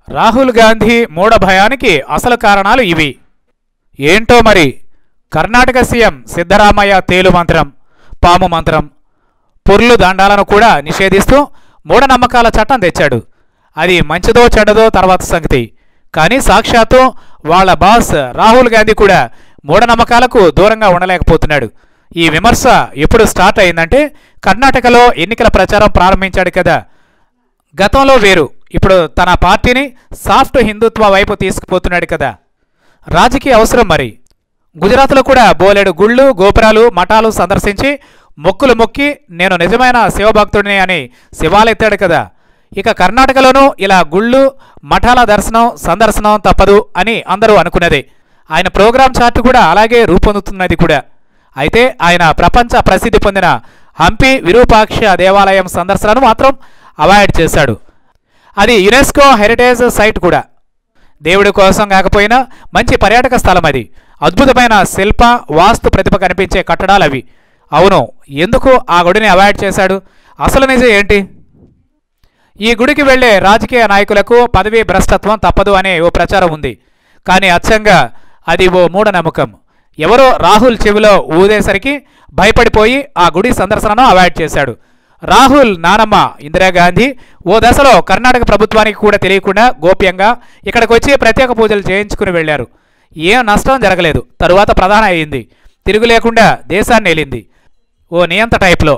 రాహుల్ గాంధీ మూఢ భయానికి అసలు కారణాలు ఇవి ఏంటో మరి కర్ణాటక సీఎం సిద్ధరామయ్య తేలు మంత్రం పాము మంత్రం పొర్లు దండాలను కూడా నిషేధిస్తూ మూఢనమ్మకాల చట్టం తెచ్చాడు అది మంచిదో చెడ్డదో తర్వాత సంగతి కానీ సాక్షాత్తు వాళ్ళ బాస్ రాహుల్ గాంధీ కూడా మూఢనమ్మకాలకు దూరంగా ఉండలేకపోతున్నాడు ఈ విమర్శ ఎప్పుడు స్టార్ట్ అయిందంటే కర్ణాటకలో ఎన్నికల ప్రచారం ప్రారంభించాడు కదా గతంలో వేరు ఇప్పుడు తన పార్టీని సాఫ్ట్ హిందుత్వ వైపు తీసుకుపోతున్నాడు కదా రాజకీయ అవసరం మరి గుజరాత్లో కూడా బోలెడు గుళ్ళు గోపురాలు మఠాలు సందర్శించి మొక్కులు మొక్కి నేను నిజమైన శివభక్తుడిని అని శివాలెత్తాడు కదా ఇక కర్ణాటకలోనూ ఇలా గుళ్ళు మఠాల దర్శనం సందర్శనం తప్పదు అని అందరూ అనుకున్నదే ఆయన ప్రోగ్రాం చార్ట్ కూడా అలాగే రూపొందుతున్నది కూడా అయితే ఆయన ప్రపంచ ప్రసిద్ధి పొందిన హంపి విరూపాక్ష దేవాలయం సందర్శనను మాత్రం అవాయిడ్ చేశాడు అది యునెస్కో హెరిటేజ్ సైట్ కూడా దేవుడి కోసం కాకపోయినా మంచి పర్యాటక స్థలం అది అద్భుతమైన శిల్ప వాస్తు ప్రతిభ కనిపించే కట్టడాలు అవి అవును ఎందుకు ఆ గుడిని అవాయిడ్ చేశాడు అసలు నిజం ఏంటి ఈ గుడికి వెళ్లే రాజకీయ నాయకులకు పదవీ భ్రష్టత్వం తప్పదు అనే ఓ ప్రచారం ఉంది కానీ అచ్చంగా అది ఓ మూఢనమ్మకం ఎవరో రాహుల్ చెవిలో ఊదేసరికి భయపడిపోయి ఆ గుడి సందర్శనను అవాయిడ్ చేశాడు రాహుల్ నానమ్మ ఇందిరాగాంధీ ఓ దశలో కర్ణాటక ప్రభుత్వానికి కూడా తెలియకుండా గోప్యంగా ఇక్కడికి వచ్చి ప్రత్యేక పూజలు చేయించుకుని వెళ్లారు ఏం నష్టం జరగలేదు తరువాత ప్రధాన అయింది తిరుగు లేకుండా దేశాన్ని ఏలింది ఓ నియంత టైప్లో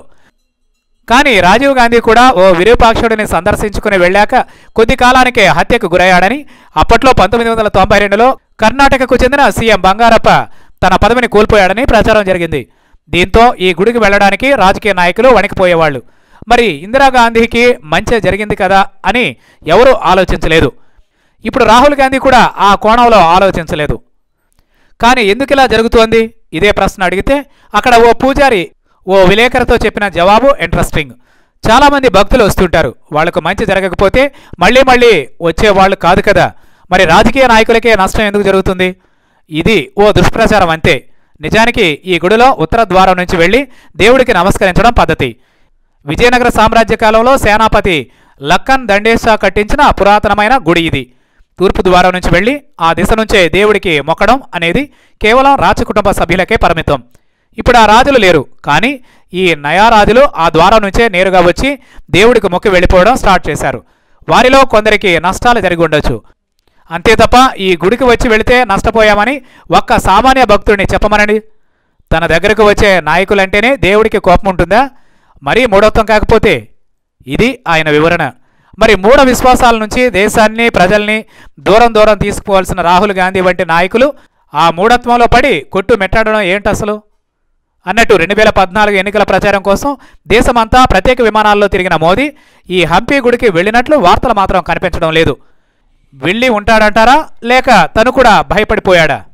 కానీ రాజీవ్ గాంధీ కూడా ఓ విరూపాక్షుడిని సందర్శించుకుని వెళ్ళాక కొద్ది కాలానికే హత్యకు గురయ్యాడని అప్పట్లో పంతొమ్మిది వందల తొంభై రెండులో కర్ణాటకకు చెందిన సీఎం బంగారప్ప తన పదవిని కోల్పోయాడని ప్రచారం జరిగింది దీంతో ఈ గుడికి వెళ్ళడానికి రాజకీయ నాయకులు వణికిపోయేవాళ్ళు మరి ఇందిరాగాంధీకి మంచి జరిగింది కదా అని ఎవరూ ఆలోచించలేదు ఇప్పుడు రాహుల్ గాంధీ కూడా ఆ కోణంలో ఆలోచించలేదు కానీ ఎందుకు ఇలా జరుగుతోంది ఇదే ప్రశ్న అడిగితే అక్కడ ఓ పూజారి ఓ విలేకరితో చెప్పిన జవాబు ఇంట్రెస్టింగ్ చాలామంది భక్తులు వస్తుంటారు వాళ్లకు మంచి జరగకపోతే మళ్ళీ మళ్ళీ వచ్చేవాళ్ళు కాదు కదా మరి రాజకీయ నాయకులకే నష్టం ఎందుకు జరుగుతుంది ఇది ఓ దుష్ప్రచారం అంతే నిజానికి ఈ గుడిలో ఉత్తర ద్వారం నుంచి వెళ్ళి దేవుడికి నమస్కరించడం పద్ధతి విజయనగర సామ్రాజ్య కాలంలో సేనాపతి లక్కన్ దండేషా కట్టించిన పురాతనమైన గుడి ఇది తూర్పు ద్వారం నుంచి వెళ్ళి ఆ దిశ నుంచే దేవుడికి మొక్కడం అనేది కేవలం రాజకుటుంబ సభ్యులకే పరిమితం ఇప్పుడు ఆ రాజులు లేరు కానీ ఈ నయారాజులు ఆ ద్వారం నుంచే నేరుగా వచ్చి దేవుడికి మొక్కి వెళ్ళిపోవడం స్టార్ట్ చేశారు వారిలో కొందరికి నష్టాలు జరిగి ఉండొచ్చు అంతే తప్ప ఈ గుడికి వచ్చి వెళితే నష్టపోయామని ఒక్క సామాన్య భక్తుడిని చెప్పమనండి తన దగ్గరకు వచ్చే నాయకులంటేనే దేవుడికి కోపం ఉంటుందా మరీ మూఢత్వం కాకపోతే ఇది ఆయన వివరణ మరి మూఢ విశ్వాసాల నుంచి దేశాన్ని ప్రజల్ని దూరం దూరం తీసుకుపోవాల్సిన రాహుల్ గాంధీ వంటి నాయకులు ఆ మూఢత్వంలో పడి కొట్టు మెట్టాడడం ఏంటి అసలు అన్నట్టు రెండు వేల పద్నాలుగు ఎన్నికల ప్రచారం కోసం దేశమంతా ప్రత్యేక విమానాల్లో తిరిగిన మోదీ ఈ హంపి గుడికి వెళ్ళినట్లు వార్తలు మాత్రం కనిపించడం లేదు వెళ్ళి ఉంటాడంటారా లేక తను కూడా భయపడిపోయాడా